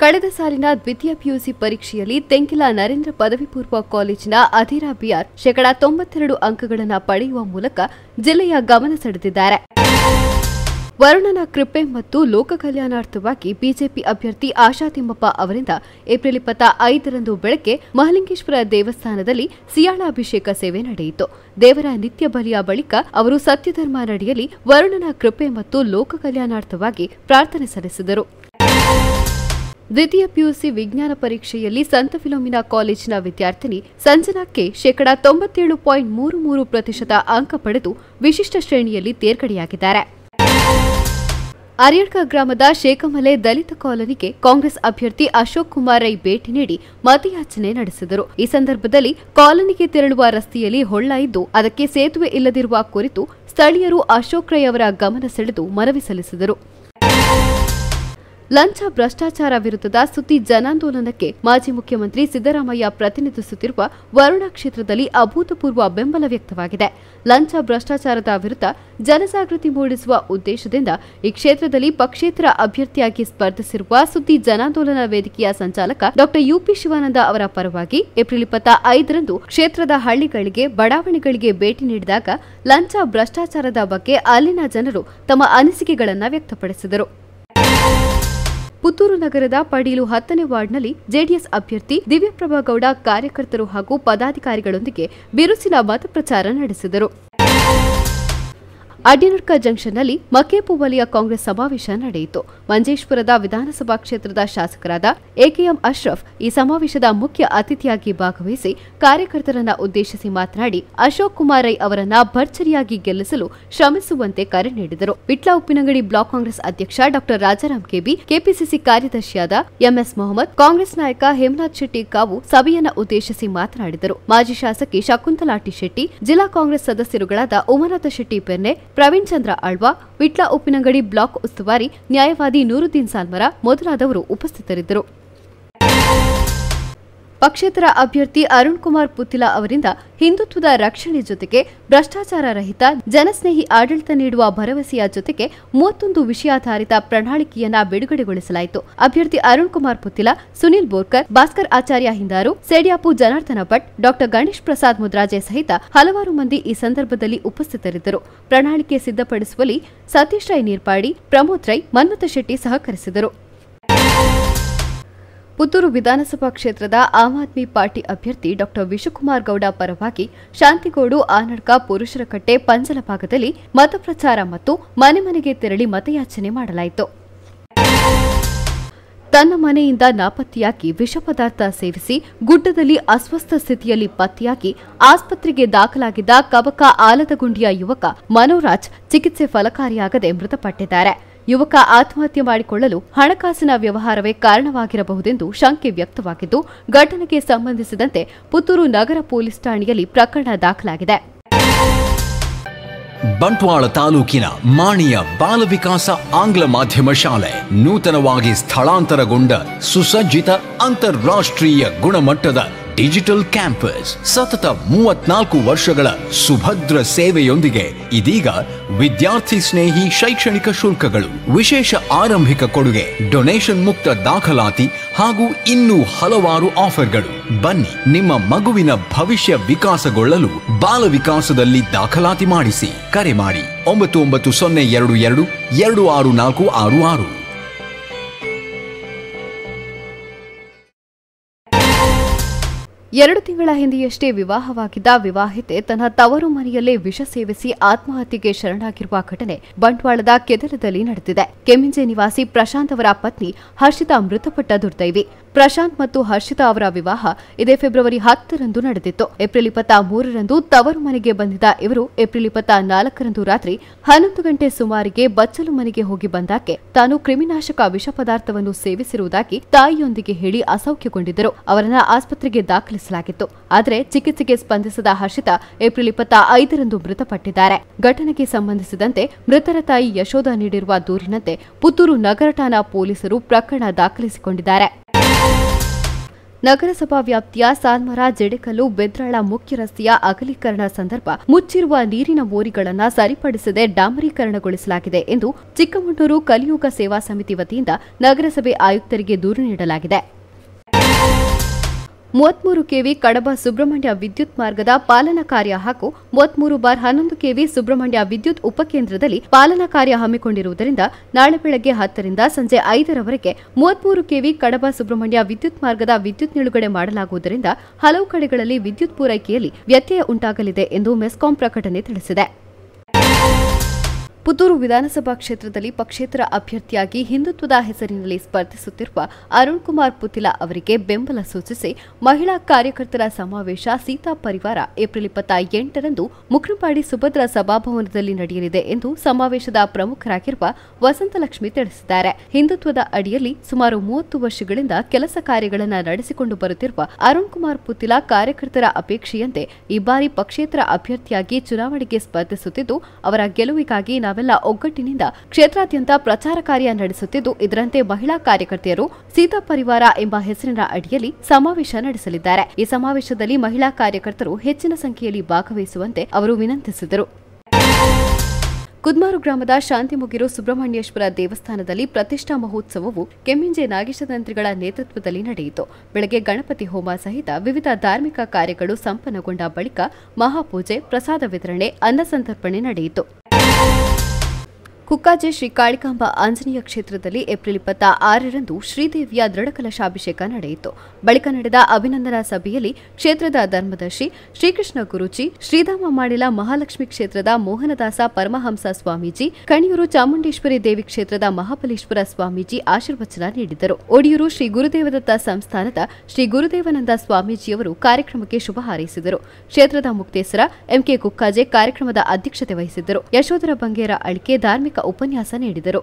ಕಳೆದ ಸಾಲಿನ ದ್ವಿತೀಯ ಪಿಯುಸಿ ಪರೀಕ್ಷೆಯಲ್ಲಿ ತೆಂಕಿಲ ನರೇಂದ್ರ ಪದವಿ ಪೂರ್ವ ಕಾಲೇಜಿನ ಅಧೀರಾ ಬಿಆರ್ ಶೇಕಡಾ ತೊಂಬತ್ತೆರಡು ಅಂಕಗಳನ್ನು ಪಡೆಯುವ ಮೂಲಕ ಜಿಲ್ಲೆಯ ಗಮನ ಸೆಳೆದಿದ್ದಾರೆ ವರುಣನ ಕೃಪೆ ಮತ್ತು ಲೋಕ ಕಲ್ಯಾಣಾರ್ಥವಾಗಿ ಬಿಜೆಪಿ ಅಭ್ಯರ್ಥಿ ಆಶಾ ತಿಮ್ಮಪ್ಪ ಅವರಿಂದ ಏಪ್ರಿಲ್ ಇಪ್ಪತ್ತ ಐದರಂದು ಬೆಳಗ್ಗೆ ಮಹಲಿಂಗೇಶ್ವರ ದೇವಸ್ಥಾನದಲ್ಲಿ ಸಿಯಾಳಾಭಿಷೇಕ ಸೇವೆ ನಡೆಯಿತು ದೇವರ ನಿತ್ಯ ಬಲಿಯ ಬಳಿಕ ಅವರು ಸತ್ಯಧರ್ಮ ನಡೆಯಲಿ ವರುಣನ ಕೃಪೆ ಮತ್ತು ಲೋಕ ಕಲ್ಯಾಣಾರ್ಥವಾಗಿ ಪ್ರಾರ್ಥನೆ ಸಲ್ಲಿಸಿದರು ದ್ವಿತೀಯ ಪಿಯುಸಿ ವಿಜ್ಞಾನ ಪರೀಕ್ಷೆಯಲ್ಲಿ ಸಂತ ಫಿಲೋಮಿನಾ ಕಾಲೇಜಿನ ವಿದ್ಯಾರ್ಥಿನಿ ಸಂಜನಾಕ್ಕೆ ಶೇಕಡಾ ತೊಂಬತ್ತೇಳು ಪಾಯಿಂಟ್ ಮೂರು ಮೂರು ಪ್ರತಿಶತ ಅಂಕ ಪಡೆದು ವಿಶಿಷ್ಟ ಶ್ರೇಣಿಯಲ್ಲಿ ತೇರ್ಗಡೆಯಾಗಿದ್ದಾರೆ ಅರಿಯಡ್ಕ ಗ್ರಾಮದ ಶೇಖಮಲೆ ದಲಿತ ಕಾಲೋನಿಗೆ ಕಾಂಗ್ರೆಸ್ ಅಭ್ಯರ್ಥಿ ಅಶೋಕ್ ಕುಮಾರ್ ರೈ ಭೇಟಿ ನೀಡಿ ಮತಯಾಚನೆ ನಡೆಸಿದರು ಈ ಸಂದರ್ಭದಲ್ಲಿ ಕಾಲೋನಿಗೆ ತೆರಳುವ ರಸ್ತೆಯಲ್ಲಿ ಹೊಳ್ಳ ಇದ್ದು ಅದಕ್ಕೆ ಸೇತುವೆ ಇಲ್ಲದಿರುವ ಕುರಿತು ಸ್ಥಳೀಯರು ಅಶೋಕ್ ರೈ ಅವರ ಗಮನ ಸೆಳೆದು ಮನವಿ ಸಲ್ಲಿಸಿದರು ಲಂಚ ಭ್ರಷ್ಟಾಚಾರ ವಿರುದ್ಧದ ಸುದ್ದಿ ಜನಾಂದೋಲನಕ್ಕೆ ಮಾಜಿ ಮುಖ್ಯಮಂತ್ರಿ ಸಿದ್ದರಾಮಯ್ಯ ಪ್ರತಿನಿಧಿಸುತ್ತಿರುವ ವರುಣಾ ಕ್ಷೇತ್ರದಲ್ಲಿ ಅಭೂತಪೂರ್ವ ಬೆಂಬಲ ವ್ಯಕ್ತವಾಗಿದೆ ಲಂಚ ಭ್ರಷ್ಟಾಚಾರದ ವಿರುದ್ಧ ಜನಜಾಗೃತಿ ಮೂಡಿಸುವ ಉದ್ದೇಶದಿಂದ ಈ ಕ್ಷೇತ್ರದಲ್ಲಿ ಪಕ್ಷೇತರ ಅಭ್ಯರ್ಥಿಯಾಗಿ ಸ್ಪರ್ಧಿಸಿರುವ ಸುದ್ದಿ ಜನಾಂದೋಲನ ವೇದಿಕೆಯ ಸಂಚಾಲಕ ಡಾ ಯುಪಿ ಶಿವಾನಂದ ಅವರ ಪರವಾಗಿ ಏಪ್ರಿಲ್ ಇಪ್ಪತ್ತ ಐದರಂದು ಕ್ಷೇತ್ರದ ಹಳ್ಳಿಗಳಿಗೆ ಬಡಾವಣೆಗಳಿಗೆ ಭೇಟಿ ನೀಡಿದಾಗ ಲಂಚ ಭ್ರಷ್ಟಾಚಾರದ ಬಗ್ಗೆ ಅಲ್ಲಿನ ಜನರು ತಮ್ಮ ಅನಿಸಿಕೆಗಳನ್ನು ವ್ಯಕ್ತಪಡಿಸಿದರು ಪುತ್ತೂರು ನಗರದ ಪಡೀಲು ಹತ್ತನೇ ವಾರ್ಡ್ನಲ್ಲಿ ಜೆಡಿಎಸ್ ಅಭ್ಯರ್ಥಿ ದಿವ್ಯಪ್ರಭಾ ಗೌಡ ಕಾರ್ಯಕರ್ತರು ಹಾಗೂ ಪದಾಧಿಕಾರಿಗಳೊಂದಿಗೆ ಬಿರುಸಿನ ಮತಪ್ರಚಾರ ನಡೆಸಿದರು ಅಡ್ಯನಡ್ಕ ಜಂಕ್ಷನ್ನಲ್ಲಿ ಮಕೇಪು ವಲಯ ಕಾಂಗ್ರೆಸ್ ಸಮಾವೇಶ ನಡೆಯಿತು ಮಂಜೇಶ್ವರದ ವಿಧಾನಸಭಾ ಕ್ಷೇತ್ರದ ಶಾಸಕರಾದ ಎಕೆಎಂ ಅಶ್ರಫ್ ಈ ಸಮಾವೇಶದ ಮುಖ್ಯ ಅತಿಥಿಯಾಗಿ ಭಾಗವಹಿಸಿ ಕಾರ್ಯಕರ್ತರನ್ನ ಉದ್ದೇಶಿಸಿ ಮಾತನಾಡಿ ಅಶೋಕ್ ಕುಮಾರ್ ರೈ ಅವರನ್ನ ಭರ್ಜರಿಯಾಗಿ ಗೆಲ್ಲಿಸಲು ಶ್ರಮಿಸುವಂತೆ ಕರೆ ನೀಡಿದರು ವಿಟ್ಲ ಉಪ್ಪಿನಂಗಡಿ ಬ್ಲಾಕ್ ಕಾಂಗ್ರೆಸ್ ಅಧ್ಯಕ್ಷ ಡಾ ರಾಜಾರಾಮ್ ಕೆಬಿ ಕೆಪಿಸಿಸಿ ಕಾರ್ಯದರ್ಶಿಯಾದ ಎಂಎಸ್ ಮೊಹಮ್ಮದ್ ಕಾಂಗ್ರೆಸ್ ನಾಯಕ ಹೇಮನಾಥ್ ಶೆಟ್ಟಿ ಕಾವು ಸಭೆಯನ್ನ ಉದ್ದೇಶಿಸಿ ಮಾತನಾಡಿದರು ಮಾಜಿ ಶಾಸಕಿ ಶಕುಂತಲಾ ಟಿ ಶೆಟ್ಟಿ ಜಿಲ್ಲಾ ಕಾಂಗ್ರೆಸ್ ಸದಸ್ಯರುಗಳಾದ ಉಮನಾಥ ಶೆಟ್ಟಿ ಪೆರ್ನೆ ಪ್ರವೀಣ್ ಚಂದ್ರ ಆಳ್ವಾ ವಿಟ್ಲ ಉಪ್ಪಿನಂಗಡಿ ಬ್ಲಾಕ್ ಉಸ್ತುವಾರಿ ನ್ಯಾಯವಾದಿ ನೂರುದ್ದೀನ್ ಸಾಲ್ಮರ ಮೊದಲಾದವರು ಉಪಸ್ಥಿತರಿದ್ದರು ಪಕ್ಷೇತರ ಅಭ್ಯರ್ಥಿ ಅರುಣ್ ಕುಮಾರ್ ಪುತ್ತಿಲ ಅವರಿಂದ ಹಿಂದುತ್ವದ ರಕ್ಷಣೆ ಜೊತೆಗೆ ಭ್ರಷ್ಟಾಚಾರ ರಹಿತ ಜನಸ್ನೇಹಿ ಆಡಳಿತ ನೀಡುವ ಭರವಸೆಯ ಜೊತೆಗೆ ಮೂವತ್ತೊಂದು ವಿಷಯಾಧಾರಿತ ಪ್ರಣಾಳಿಕೆಯನ್ನ ಬಿಡುಗಡೆಗೊಳಿಸಲಾಯಿತು ಅಭ್ಯರ್ಥಿ ಅರುಣ್ ಕುಮಾರ್ ಪುತ್ತಿಲ ಸುನಿಲ್ ಬೋರ್ಕರ್ ಭಾಸ್ಕರ್ ಆಚಾರ್ಯ ಹಿಂದಾರು ಸೇಡ್ಯಾಪು ಜನಾರ್ದನ ಭಟ್ ಡಾಕ್ಟರ್ ಗಣೇಶ್ ಪ್ರಸಾದ್ ಮುದ್ರಾಜೆ ಸಹಿತ ಹಲವಾರು ಮಂದಿ ಈ ಸಂದರ್ಭದಲ್ಲಿ ಉಪಸ್ಥಿತರಿದ್ದರು ಪ್ರಣಾಳಿಕೆ ಸಿದ್ಧಪಡಿಸುವಲ್ಲಿ ಸತೀಶ್ ರೈ ನೀರ್ಪಾಡಿ ಪ್ರಮೋದ್ ರೈ ಮನ್ಮಥ ಶೆಟ್ಟಿ ಸಹಕರಿಸಿದರು ಪುತ್ತೂರು ವಿಧಾನಸಭಾ ಕ್ಷೇತ್ರದ ಆಮ್ ಆದ್ಮಿ ಪಾರ್ಟಿ ಅಭ್ಯರ್ಥಿ ಡಾ ವಿಶ್ವಕುಮಾರ್ ಗೌಡ ಪರವಾಗಿ ಶಾಂತಿಗೋಡು ಆನಡ್ಕ ಪುರುಷರಕಟ್ಟೆ ಪಂಜಲ ಭಾಗದಲ್ಲಿ ಮತಪ್ರಚಾರ ಮತ್ತು ಮನೆ ಮನೆಗೆ ತೆರಳಿ ಮತಯಾಚನೆ ಮಾಡಲಾಯಿತು ತನ್ನ ಮನೆಯಿಂದ ನಾಪತ್ತೆಯಾಗಿ ವಿಷ ಪದಾರ್ಥ ಸೇವಿಸಿ ಗುಡ್ಡದಲ್ಲಿ ಅಸ್ವಸ್ಥ ಸ್ಥಿತಿಯಲ್ಲಿ ಪತ್ತೆಯಾಗಿ ಆಸ್ಪತ್ರೆಗೆ ದಾಖಲಾಗಿದ್ದ ಕಬಕ ಆಲದಗುಂಡಿಯ ಯುವಕ ಮನೋರಾಜ್ ಚಿಕಿತ್ಸೆ ಫಲಕಾರಿಯಾಗದೆ ಮೃತಪಟ್ಟಿದ್ದಾರೆ ಯುವಕ ಆತ್ಮಹತ್ಯೆ ಮಾಡಿಕೊಳ್ಳಲು ಹಣಕಾಸಿನ ವ್ಯವಹಾರವೇ ಕಾರಣವಾಗಿರಬಹುದೆಂದು ಶಂಕೆ ವ್ಯಕ್ತವಾಗಿದ್ದು ಘಟನೆಗೆ ಸಂಬಂಧಿಸಿದಂತೆ ಪುತ್ತೂರು ನಗರ ಪೊಲೀಸ್ ಠಾಣೆಯಲ್ಲಿ ಪ್ರಕರಣ ದಾಖಲಾಗಿದೆ ಬಂಟ್ವಾಳ ತಾಲೂಕಿನ ಮಾಣಿಯ ಬಾಲ ವಿಕಾಸ ಆಂಗ್ಲ ಮಾಧ್ಯಮ ಶಾಲೆ ನೂತನವಾಗಿ ಸ್ಥಳಾಂತರಗೊಂಡ ಸುಸಜ್ಜಿತ ಅಂತಾರಾಷ್ಟ್ರೀಯ ಗುಣಮಟ್ಟದ ಡಿಜಿಟಲ್ ಕ್ಯಾಂಪಸ್ ಸತತ ಮೂವತ್ನಾಲ್ಕು ವರ್ಷಗಳ ಸುಭದ್ರ ಸೇವೆಯೊಂದಿಗೆ ಇದೀಗ ವಿದ್ಯಾರ್ಥಿ ಸ್ನೇಹಿ ಶೈಕ್ಷಣಿಕ ಶುಲ್ಕಗಳು ವಿಶೇಷ ಆರಂಭಿಕ ಕೊಡುಗೆ ಡೊನೇಷನ್ ಮುಕ್ತ ದಾಖಲಾತಿ ಹಾಗೂ ಇನ್ನೂ ಹಲವಾರು ಆಫರ್ಗಳು ಬನ್ನಿ ನಿಮ್ಮ ಮಗುವಿನ ಭವಿಷ್ಯ ವಿಕಾಸಗೊಳ್ಳಲು ಬಾಲ ವಿಕಾಸದಲ್ಲಿ ದಾಖಲಾತಿ ಮಾಡಿಸಿ ಕರೆ ಮಾಡಿ ಒಂಬತ್ತು ಒಂಬತ್ತು ಸೊನ್ನೆ ಎರಡು ಎರಡು ಎರಡು ಆರು ನಾಲ್ಕು ಆರು ಆರು ಎರಡು ತಿಂಗಳ ಹಿಂದೆಯಷ್ಟೇ ವಿವಾಹವಾಗಿದ್ದ ವಿವಾಹಿತೆ ತನ್ನ ತವರು ಮನೆಯಲ್ಲೇ ವಿಷ ಸೇವಿಸಿ ಆತ್ಮಹತ್ಯೆಗೆ ಶರಣಾಗಿರುವ ಘಟನೆ ಬಂಟ್ವಾಳದ ಕೆದಲದಲ್ಲಿ ನಡೆದಿದೆ ಕೆಮ್ಮಿಂಜೆ ನಿವಾಸಿ ಪ್ರಶಾಂತ್ ಅವರ ಪತ್ನಿ ಹರ್ಷಿತಾ ಮೃತಪಟ್ಟ ದುರ್ದೈವಿ ಪ್ರಶಾಂತ್ ಮತ್ತು ಹರ್ಷಿತಾ ಅವರ ವಿವಾಹ ಇದೇ ಫೆಬ್ರವರಿ ಹತ್ತರಂದು ನಡೆದಿತ್ತು ಏಪ್ರಿಲ್ ಇಪ್ಪತ್ತ ಮೂರರಂದು ತವರು ಮನೆಗೆ ಬಂದಿದ್ದ ಇವರು ಏಪ್ರಿಲ್ ಇಪ್ಪತ್ತ ನಾಲ್ಕರಂದು ರಾತ್ರಿ ಹನ್ನೊಂದು ಗಂಟೆ ಸುಮಾರಿಗೆ ಬಚ್ಚಲು ಮನೆಗೆ ಹೋಗಿ ಬಂದಾಕೆ ತಾನು ಕ್ರಿಮಿನಾಶಕ ವಿಷ ಪದಾರ್ಥವನ್ನು ಸೇವಿಸಿರುವುದಾಗಿ ತಾಯಿಯೊಂದಿಗೆ ಹೇಳಿ ಅಸೌಖ್ಯಗೊಂಡಿದ್ದರು ಅವರನ್ನ ಆಸ್ಪತ್ರೆಗೆ ದಾಖಲಿಸಲಾಗಿತ್ತು ಆದರೆ ಚಿಕಿತ್ಸೆಗೆ ಸ್ಪಂದಿಸದ ಹರ್ಷಿತಾ ಏಪ್ರಿಲ್ ಇಪ್ಪತ್ತ ಐದರಂದು ಮೃತಪಟ್ಟಿದ್ದಾರೆ ಘಟನೆಗೆ ಸಂಬಂಧಿಸಿದಂತೆ ಮೃತರ ತಾಯಿ ಯಶೋಧ ನೀಡಿರುವ ದೂರಿನಂತೆ ಪುತ್ತೂರು ನಗರ ಠಾಣಾ ಪೊಲೀಸರು ಪ್ರಕರಣ ದಾಖಲಿಸಿಕೊಂಡಿದ್ದಾರೆ ನಗರಸಭಾ ವ್ಯಾಪ್ತಿಯ ಸಾಲ್ಮರ ಜೆಡೆಕಲ್ಲು ಬೆದ್ರಾಳ ಮುಖ್ಯ ರಸ್ತೆಯ ಅಗಲೀಕರಣ ಸಂದರ್ಭ ಮುಚ್ಚಿರುವ ನೀರಿನ ಮೋರಿಗಳನ್ನು ಸರಿಪಡಿಸದೆ ಡಾಮರೀಕರಣಗೊಳಿಸಲಾಗಿದೆ ಎಂದು ಚಿಕ್ಕಮಗಳೂರು ಕಲಿಯುಗ ಸೇವಾ ಸಮಿತಿ ವತಿಯಿಂದ ನಗರಸಭೆ ಆಯುಕ್ತರಿಗೆ ದೂರು ನೀಡಲಾಗಿದೆ ಮೂವತ್ಮೂರು ಕೆವಿ ಕಡಬ ಸುಬ್ರಹ್ಮಣ್ಯ ವಿದ್ಯುತ್ ಮಾರ್ಗದ ಪಾಲನಾ ಕಾರ್ಯ ಹಾಗೂ ಮೂವತ್ಮೂರು ಬಾರ್ ಹನ್ನೊಂದು ಕೆವಿ ಸುಬ್ರಹ್ಮಣ್ಯ ವಿದ್ಯುತ್ ಉಪಕೇಂದ್ರದಲ್ಲಿ ಪಾಲನಾ ಕಾರ್ಯ ಹಮ್ಮಿಕೊಂಡಿರುವುದರಿಂದ ನಾಳೆ ಬೆಳಗ್ಗೆ ಹತ್ತರಿಂದ ಸಂಜೆ ಐದರವರೆಗೆ ಮೂವತ್ಮೂರು ಕೆವಿ ಕಡಬ ಸುಬ್ರಹ್ಮಣ್ಯ ವಿದ್ಯುತ್ ಮಾರ್ಗದ ವಿದ್ಯುತ್ ನಿಲುಗಡೆ ಮಾಡಲಾಗುವುದರಿಂದ ಹಲವು ಕಡೆಗಳಲ್ಲಿ ವಿದ್ಯುತ್ ಪೂರೈಕೆಯಲ್ಲಿ ವ್ಯತ್ಯಯ ಉಂಟಾಗಲಿದೆ ಎಂದು ಮೆಸ್ಕಾಂ ಪ್ರಕಟಣೆ ತಿಳಿಸಿದೆ ಪುತ್ತೂರು ವಿಧಾನಸಭಾ ಕ್ಷೇತ್ರದಲ್ಲಿ ಪಕ್ಷೇತರ ಅಭ್ಯರ್ಥಿಯಾಗಿ ಹಿಂದುತ್ವದ ಹೆಸರಿನಲ್ಲಿ ಸ್ಪರ್ಧಿಸುತ್ತಿರುವ ಅರುಣ್ ಕುಮಾರ್ ಪುತಿಲ ಅವರಿಗೆ ಬೆಂಬಲ ಸೂಚಿಸಿ ಮಹಿಳಾ ಕಾರ್ಯಕರ್ತರ ಸಮಾವೇಶ ಸೀತಾ ಪರಿವಾರ ಏಪ್ರಿಲ್ ಇಪ್ಪತ್ತ ಎಂಟರಂದು ಮುಕ್ರಪಾಡಿ ಸುಭದ್ರ ಸಭಾಭವನದಲ್ಲಿ ನಡೆಯಲಿದೆ ಎಂದು ಸಮಾವೇಶದ ಪ್ರಮುಖರಾಗಿರುವ ವಸಂತಲಕ್ಷ್ಮಿ ತಿಳಿಸಿದ್ದಾರೆ ಹಿಂದುತ್ವದ ಅಡಿಯಲ್ಲಿ ಸುಮಾರು ಮೂವತ್ತು ವರ್ಷಗಳಿಂದ ಕೆಲಸ ಕಾರ್ಯಗಳನ್ನು ನಡೆಸಿಕೊಂಡು ಬರುತ್ತಿರುವ ಅರುಣ್ ಕುಮಾರ್ ಪುತಿಲ ಕಾರ್ಯಕರ್ತರ ಅಪೇಕ್ಷೆಯಂತೆ ಈ ಬಾರಿ ಪಕ್ಷೇತರ ಅಭ್ಯರ್ಥಿಯಾಗಿ ಚುನಾವಣೆಗೆ ಸ್ಪರ್ಧಿಸುತ್ತಿದ್ದು ಅವರ ಗೆಲುವಿಗಾಗಿ ನಾವೆಲ್ಲ ಒಗ್ಗಟ್ಟಿನಿಂದ ಕ್ಷೇತ್ರಾದ್ಯಂತ ಪ್ರಚಾರ ಕಾರ್ಯ ನಡೆಸುತ್ತಿದ್ದು ಇದರಂತೆ ಮಹಿಳಾ ಕಾರ್ಯಕರ್ತೆಯರು ಸೀತಾ ಪರಿವಾರ ಎಂಬ ಹೆಸರಿನ ಅಡಿಯಲ್ಲಿ ಸಮಾವೇಶ ನಡೆಸಲಿದ್ದಾರೆ ಈ ಸಮಾವೇಶದಲ್ಲಿ ಮಹಿಳಾ ಕಾರ್ಯಕರ್ತರು ಹೆಚ್ಚಿನ ಸಂಖ್ಯೆಯಲ್ಲಿ ಭಾಗವಹಿಸುವಂತೆ ಅವರು ವಿನಂತಿಸಿದರು ಕುದ್ಮಾರು ಗ್ರಾಮದ ಶಾಂತಿಮುಗಿರು ಸುಬ್ರಹ್ಮಣ್ಯೇಶ್ವರ ದೇವಸ್ಥಾನದಲ್ಲಿ ಪ್ರತಿಷ್ಠಾ ಮಹೋತ್ಸವವು ಕೆಮ್ಮಿಂಜೆ ನಾಗೇಶತಂತ್ರಿಗಳ ನೇತೃತ್ವದಲ್ಲಿ ನಡೆಯಿತು ಬೆಳಗ್ಗೆ ಗಣಪತಿ ಹೋಮ ಸಹಿತ ವಿವಿಧ ಧಾರ್ಮಿಕ ಕಾರ್ಯಗಳು ಸಂಪನ್ನಗೊಂಡ ಬಳಿಕ ಮಹಾಪೂಜೆ ಪ್ರಸಾದ ವಿತರಣೆ ಅನ್ನಸಂತರ್ಪಣೆ ನಡೆಯಿತು ಕುಕ್ಕಾಜೆ ಶ್ರೀ ಕಾಳಿಕಾಂಬ ಆಂಜನೇಯ ಕ್ಷೇತ್ರದಲ್ಲಿ ಏಪ್ರಿಲ್ ಇಪ್ಪತ್ತ ಆರರಂದು ಶ್ರೀದೇವಿಯ ದೃಢಕಲಶಾಭಿಷೇಕ ನಡೆಯಿತು ಬಳಿಕ ನಡೆದ ಅಭಿನಂದನಾ ಸಭೆಯಲ್ಲಿ ಕ್ಷೇತ್ರದ ಧರ್ಮದರ್ಶಿ ಶ್ರೀಕೃಷ್ಣ ಗುರುಜಿ ಶ್ರೀಧಾಮ ಮಾಡಿಲ ಮಹಾಲಕ್ಷ್ಮಿ ಕ್ಷೇತ್ರದ ಮೋಹನದಾಸ ಪರಮಹಂಸ ಸ್ವಾಮೀಜಿ ಕಣಿಯೂರು ಚಾಮುಂಡೇಶ್ವರಿ ದೇವಿ ಕ್ಷೇತ್ರದ ಮಹಾಬಲೇಶ್ವರ ಸ್ವಾಮೀಜಿ ಆಶೀರ್ವಚನ ನೀಡಿದರು ಒಡಿಯೂರು ಶ್ರೀ ಗುರುದೇವದತ್ತ ಸಂಸ್ಥಾನದ ಶ್ರೀ ಗುರುದೇವನಂದ ಸ್ವಾಮೀಜಿಯವರು ಕಾರ್ಯಕ್ರಮಕ್ಕೆ ಶುಭ ಹಾರೈಸಿದರು ಕ್ಷೇತ್ರದ ಮುಕ್ತೇಸರ ಎಂಕೆ ಕುಕ್ಕಾಜೆ ಕಾರ್ಯಕ್ರಮದ ಅಧ್ಯಕ್ಷತೆ ವಹಿಸಿದ್ದರು ಯಶೋಧರ ಬಂಗೇರ ಅಳಿಕೆ ಧಾರ್ಮಿಕ ಉಪನ್ಯಾಸ ನೀಡಿದರು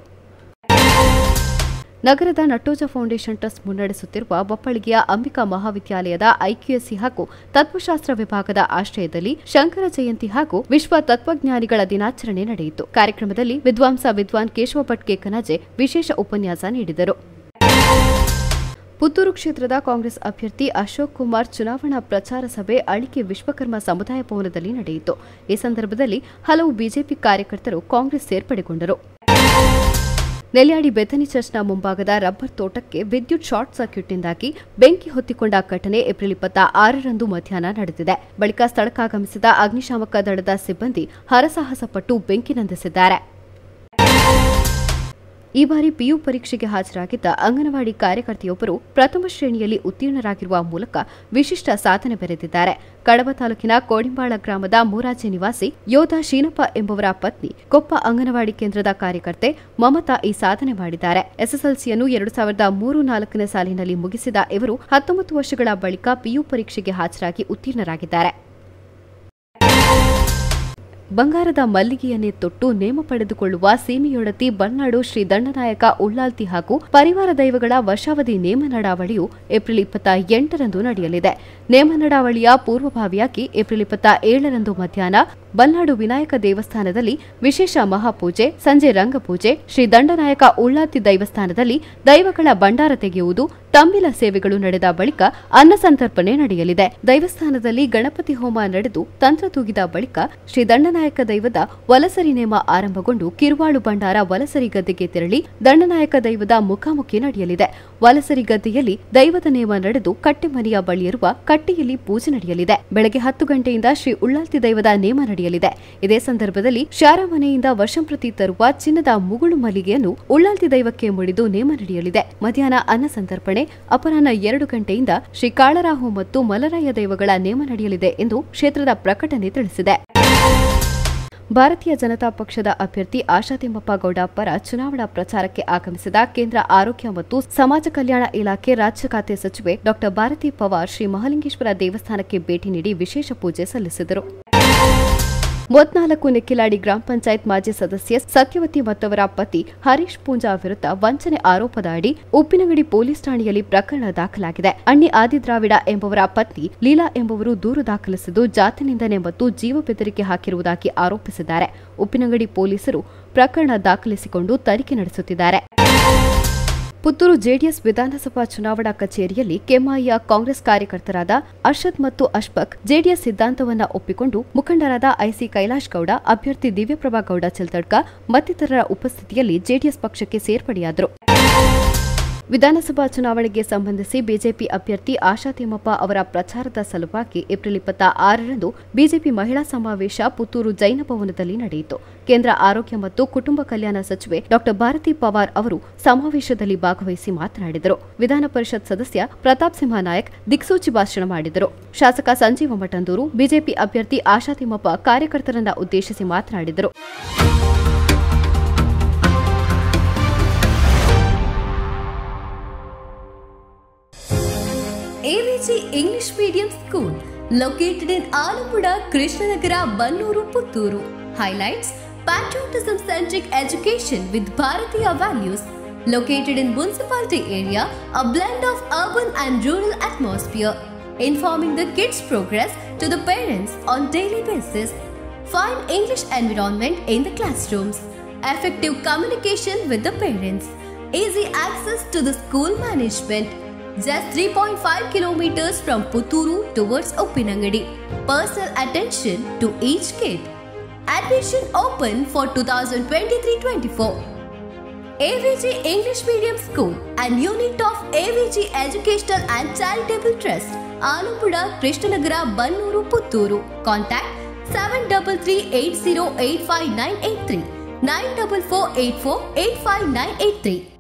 ನಗರದ ನಟ್ಟೋಜ ಫೌಂಡೇಶನ್ ಟ್ರಸ್ಟ್ ಮುನ್ನಡೆಸುತ್ತಿರುವ ಬಪ್ಪಳಿಗೆಯ ಅಂಬಿಕಾ ಮಹಾವಿದ್ಯಾಲಯದ ಐಕ್ಯೂಎಸ್ಸಿ ಹಾಗೂ ತತ್ವಶಾಸ್ತ್ರ ವಿಭಾಗದ ಆಶ್ರಯದಲ್ಲಿ ಶಂಕರ ಜಯಂತಿ ಹಾಗೂ ವಿಶ್ವ ತತ್ವಜ್ಞಾನಿಗಳ ದಿನಾಚರಣೆ ನಡೆಯಿತು ಕಾರ್ಯಕ್ರಮದಲ್ಲಿ ವಿದ್ವಾಂಸ ವಿದ್ವಾನ್ ಕೇಶವ ಭಟ್ ಕೆ ಕನಜೆ ವಿಶೇಷ ಉಪನ್ಯಾಸ ನೀಡಿದರು ಪುತ್ತೂರು ಕ್ಷೇತ್ರದ ಕಾಂಗ್ರೆಸ್ ಅಭ್ಯರ್ಥಿ ಅಶೋಕ್ ಕುಮಾರ್ ಚುನಾವಣಾ ಪ್ರಚಾರ ಸಭೆ ಅಳಿಕೆ ವಿಶ್ವಕರ್ಮ ಸಮುದಾಯ ಭವನದಲ್ಲಿ ನಡೆಯಿತು ಈ ಸಂದರ್ಭದಲ್ಲಿ ಹಲವು ಬಿಜೆಪಿ ಕಾರ್ಯಕರ್ತರು ಕಾಂಗ್ರೆಸ್ ಸೇರ್ಪಡೆಗೊಂಡರು ನೆಲ್ಯಾಡಿ ಬೆಥನಿ ಚರ್ಚ್ನ ಮುಂಭಾಗದ ರಬ್ಬರ್ ತೋಟಕ್ಕೆ ವಿದ್ಯುತ್ ಶಾರ್ಟ್ ಸರ್ಕ್ಯೂಟ್ನಿಂದಾಗಿ ಬೆಂಕಿ ಹೊತ್ತಿಕೊಂಡ ಘಟನೆ ಏಪ್ರಿಲ್ ಇಪ್ಪತ್ತ ಆರರಂದು ಮಧ್ಯಾಹ್ನ ನಡೆದಿದೆ ಬಳಿಕ ಸ್ಥಳಕ್ಕಾಗಮಿಸಿದ ಅಗ್ನಿಶಾಮಕ ದಳದ ಸಿಬ್ಬಂದಿ ಹರಸಾಹಸ ಪಟ್ಟು ಬೆಂಕಿ ನಂದಿಸಿದ್ದಾರೆ ಈ ಬಾರಿ ಪಿಯು ಪರೀಕ್ಷೆಗೆ ಹಾಜರಾಗಿದ್ದ ಅಂಗನವಾಡಿ ಕಾರ್ಯಕರ್ತೆಯೊಬ್ಬರು ಪ್ರಥಮ ಶ್ರೇಣಿಯಲ್ಲಿ ಉತ್ತೀರ್ಣರಾಗಿರುವ ಮೂಲಕ ವಿಶಿಷ್ಟ ಸಾಧನೆ ಬರೆದಿದ್ದಾರೆ ಕಡಬ ತಾಲೂಕಿನ ಕೋಡಿಂಬಾಳ ಗ್ರಾಮದ ಮೂರಾಜೆ ನಿವಾಸಿ ಯೋಧ ಶೀನಪ್ಪ ಎಂಬುವರ ಪತ್ನಿ ಕೊಪ್ಪ ಅಂಗನವಾಡಿ ಕೇಂದ್ರದ ಕಾರ್ಯಕರ್ತೆ ಮಮತಾ ಈ ಸಾಧನೆ ಮಾಡಿದ್ದಾರೆ ಎಸ್ಎಸ್ಎಲ್ಸಿಯನ್ನು ಎರಡು ಸಾವಿರದ ಮೂರು ನಾಲ್ಕನೇ ಸಾಲಿನಲ್ಲಿ ಮುಗಿಸಿದ ಇವರು ಹತ್ತೊಂಬತ್ತು ವರ್ಷಗಳ ಬಳಿಕ ಪಿಯು ಪರೀಕ್ಷೆಗೆ ಹಾಜರಾಗಿ ಉತ್ತೀರ್ಣರಾಗಿದ್ದಾರೆ ಬಂಗಾರದ ಮಲ್ಲಿಗೆಯನ್ನೇ ತೊಟ್ಟು ನೇಮ ಪಡೆದುಕೊಳ್ಳುವ ಸೀಮೆಯೊಡತಿ ಬಲ್ನಾಡು ಶ್ರೀ ದಂಡನಾಯಕ ಉಳ್ಳಾಲ್ತಿ ಹಾಗೂ ಪರಿವಾರ ದೈವಗಳ ವರ್ಷಾವಧಿ ನೇಮ ನಡಾವಳಿಯು ಏಪ್ರಿಲ್ ಇಪ್ಪತ್ತ ಎಂಟರಂದು ನಡೆಯಲಿದೆ ನೇಮ ನಡಾವಳಿಯ ಪೂರ್ವಭಾವಿಯಾಗಿ ಏಪ್ರಿಲ್ ಇಪ್ಪತ್ತ ಏಳರಂದು ಮಧ್ಯಾಹ್ನ ಬಲ್ನಾಡು ವಿನಾಯಕ ದೇವಸ್ಥಾನದಲ್ಲಿ ವಿಶೇಷ ಮಹಾಪೂಜೆ ಸಂಜೆ ರಂಗಪೂಜೆ ಶ್ರೀ ದಂಡನಾಯಕ ಉಳ್ಳಾತಿ ದೈವಸ್ಥಾನದಲ್ಲಿ ದೈವಗಳ ಭಂಡಾರ ತೆಗೆಯುವುದು ತಂಬಿಲ ಸೇವೆಗಳು ನಡೆದ ಬಳಿಕ ಅನ್ನಸಂತರ್ಪಣೆ ನಡೆಯಲಿದೆ ದೈವಸ್ಥಾನದಲ್ಲಿ ಗಣಪತಿ ಹೋಮ ನಡೆದು ತಂತ್ರ ತೂಗಿದ ಬಳಿಕ ಶ್ರೀ ದಂಡನಾಯಕ ದೈವದ ವಲಸರಿ ನೇಮ ಆರಂಭಗೊಂಡು ಕಿರುವಾಳು ಭಂಡಾರ ವಲಸರಿ ಗದ್ದೆಗೆ ತೆರಳಿ ದಂಡನಾಯಕ ದೈವದ ಮುಖಾಮುಖಿ ನಡೆಯಲಿದೆ ವಲಸರಿ ಗದ್ದೆಯಲ್ಲಿ ದೈವದ ನೇಮ ನಡೆದು ಕಟ್ಟೆಮನೆಯ ಬಳಿಯಿರುವ ಕಟ್ಟೆಯಲ್ಲಿ ಪೂಜೆ ನಡೆಯಲಿದೆ ಬೆಳಗ್ಗೆ ಹತ್ತು ಗಂಟೆಯಿಂದ ಶ್ರೀ ಉಳ್ಳಾಲ್ತಿ ದೈವದ ನೇಮ ನಡೆಯಲಿದೆ ಇದೇ ಸಂದರ್ಭದಲ್ಲಿ ಶಾರಾ ಮನೆಯಿಂದ ವರ್ಷಂಪ್ರತಿ ತರುವ ಚಿನ್ನದ ಮುಗುಳು ಮಲ್ಲಿಗೆಯನ್ನು ಉಳ್ಳಾಲ್ತಿ ದೈವಕ್ಕೆ ಮುಡಿದು ನೇಮ ನಡೆಯಲಿದೆ ಮಧ್ಯಾಹ್ನ ಅನ್ನ ಸಂತರ್ಪಣೆ ಅಪರಾಹ್ನ ಎರಡು ಗಂಟೆಯಿಂದ ಶ್ರೀ ಕಾಳರಾಹು ಮತ್ತು ಮಲರಾಯ ದೈವಗಳ ನೇಮ ನಡೆಯಲಿದೆ ಎಂದು ಕ್ಷೇತ್ರದ ಪ್ರಕಟಣೆ ತಿಳಿಸಿದೆ ಭಾರತೀಯ ಜನತಾ ಪಕ್ಷದ ಅಭ್ಯರ್ಥಿ ಆಶಾ ತಿಮ್ಮಪ್ಪ ಗೌಡ ಪರ ಚುನಾವಣಾ ಪ್ರಚಾರಕ್ಕೆ ಆಗಮಿಸಿದ ಕೇಂದ್ರ ಆರೋಗ್ಯ ಮತ್ತು ಸಮಾಜ ಕಲ್ಯಾಣ ಇಲಾಖೆ ರಾಜ್ಯ ಖಾತೆ ಸಚಿವೆ ಡಾ ಭಾರತಿ ಪವಾರ್ ಶ್ರೀ ಮಹಾಲಿಂಗೇಶ್ವರ ದೇವಸ್ಥಾನಕ್ಕೆ ಭೇಟಿ ನೀಡಿ ವಿಶೇಷ ಪೂಜೆ ಸಲ್ಲಿಸಿದರು ಮೂವತ್ನಾಲ್ಕು ನೆಕ್ಕಿಲಾಡಿ ಗ್ರಾಮ ಪಂಚಾಯತ್ ಮಾಜಿ ಸದಸ್ಯೆ ಸತ್ಯವತಿ ಮತ್ತವರ ಪತಿ ಹರೀಶ್ ಪೂಂಜಾ ವಿರುದ್ಧ ವಂಚನೆ ಆರೋಪದ ಅಡಿ ಉಪ್ಪಿನಂಗಡಿ ಪೊಲೀಸ್ ಠಾಣೆಯಲ್ಲಿ ಪ್ರಕರಣ ದಾಖಲಾಗಿದೆ ಅಣ್ಣಿ ಆದಿದ್ರಾವಿಡ ಎಂಬುವರ ಪತ್ನಿ ಲೀಲಾ ಎಂಬುವರು ದೂರು ದಾಖಲಿಸಿದ್ದು ಜಾತಿ ನಿಂದನೆ ಮತ್ತು ಜೀವ ಬೆದರಿಕೆ ಹಾಕಿರುವುದಾಗಿ ಆರೋಪಿಸಿದ್ದಾರೆ ಉಪ್ಪಿನಂಗಡಿ ಪೊಲೀಸರು ಪ್ರಕರಣ ದಾಖಲಿಸಿಕೊಂಡು ತನಿಖೆ ನಡೆಸುತ್ತಿದ್ದಾರೆ ಪುತ್ತೂರು ಜೆಡಿಎಸ್ ವಿಧಾನಸಭಾ ಚುನಾವಣಾ ಕಚೇರಿಯಲ್ಲಿ ಕೆಮಾಯಿಯ ಕಾಂಗ್ರೆಸ್ ಕಾರ್ಯಕರ್ತರಾದ ಅರ್ಷದ್ ಮತ್ತು ಅಶ್ಫಕ್ ಜೆಡಿಎಸ್ ಸಿದ್ಧಾಂತವನ್ನ ಒಪ್ಪಿಕೊಂಡು ಮುಖಂಡರಾದ ಐಸಿ ಕೈಲಾಶ್ ಗೌಡ ಅಭ್ಯರ್ಥಿ ದಿವ್ಯಪ್ರಭಾ ಗೌಡ ಚಿಲ್ತಡ್ಕ ಮತ್ತಿತರರ ಉಪಸ್ಥಿತಿಯಲ್ಲಿ ಜೆಡಿಎಸ್ ಪಕ್ಷಕ್ಕೆ ಸೇರ್ಪಡೆಯಾದರು ವಿಧಾನಸಭಾ ಚುನಾವಣೆಗೆ ಸಂಬಂಧಿಸಿ ಬಿಜೆಪಿ ಅಭ್ಯರ್ಥಿ ಆಶಾ ತಿಮ್ಮಪ್ಪ ಅವರ ಪ್ರಚಾರದ ಸಲುವಾಗಿ ಏಪ್ರಿಲ್ ಇಪ್ಪತ್ತ ಆರರಂದು ಬಿಜೆಪಿ ಮಹಿಳಾ ಸಮಾವೇಶ ಪುತ್ತೂರು ಜೈನ ಭವನದಲ್ಲಿ ನಡೆಯಿತು ಕೇಂದ್ರ ಆರೋಗ್ಯ ಮತ್ತು ಕುಟುಂಬ ಕಲ್ಯಾಣ ಸಚಿವೆ ಡಾ ಭಾರತಿ ಪವಾರ್ ಅವರು ಸಮಾವೇಶದಲ್ಲಿ ಭಾಗವಹಿಸಿ ಮಾತನಾಡಿದರು ವಿಧಾನ ಪರಿಷತ್ ಸದಸ್ಯ ಪ್ರತಾಪ್ ಸಿಂಹ ನಾಯಕ್ ದಿಕ್ಸೂಚಿ ಭಾಷಣ ಮಾಡಿದರು ಶಾಸಕ ಸಂಜೀವ ಮಠಂದೂರು ಬಿಜೆಪಿ ಅಭ್ಯರ್ಥಿ ಆಶಾ ತಿಮ್ಮಪ್ಪ ಕಾರ್ಯಕರ್ತರನ್ನ ಉದ್ದೇಶಿಸಿ ಮಾತನಾಡಿದರು AVG English medium school located in Alapuda Krishnanagar Bannur Puttur highlights patriotism centric education with Bharatiya values located in municipality area a blend of urban and rural atmosphere informing the kids progress to the parents on daily basis fine english environment in the classrooms effective communication with the parents easy access to the school management just 3.5 kilometers from Puturu towards Opinangadi. Personal attention to each kid. Admission open for 2023-24. AVG English Medium School and unit of AVG Educational and Charitable Trust, Alampuda, Krishnanagara, Bannuru, Putturu. Contact 7338085983 94484 85983.